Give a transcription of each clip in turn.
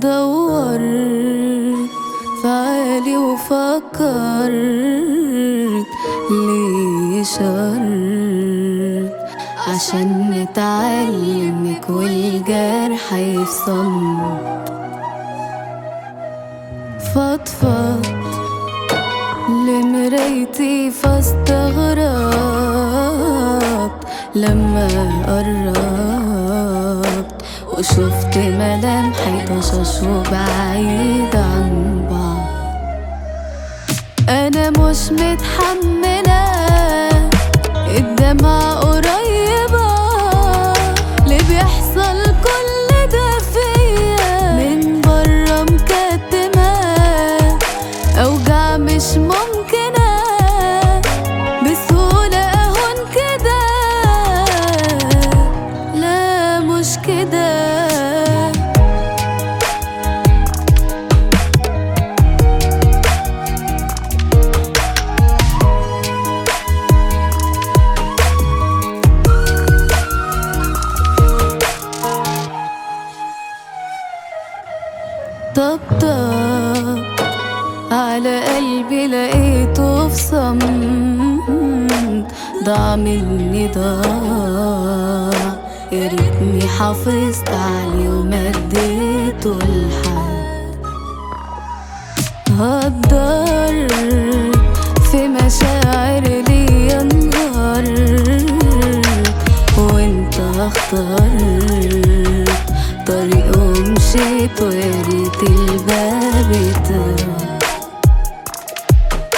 دورت في عالي وفكرت ليه شر عشان نتعلمك والجرح يصمت فضفض لمرايتي فاستغربت لما قربت وشفت ملامحي طشاش وبعيد عن بعض انا مش متحملة الدمعة قريبة اللي بيحصل كل ده فيا من برا مكتمة اوجع مش ممكنة بسهولة اهون كده لا مش كده طبطب على قلبي لقيته في صمت ضاع مني ضاع يا ريتني حافظت عليه ومديته لحد هقدر في مشاعر ليا نهار وانت اخترت طريق ومشيت ويا ريت الباب اترد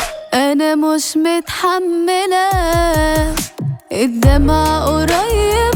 انا مش متحملة الدمعة قريبة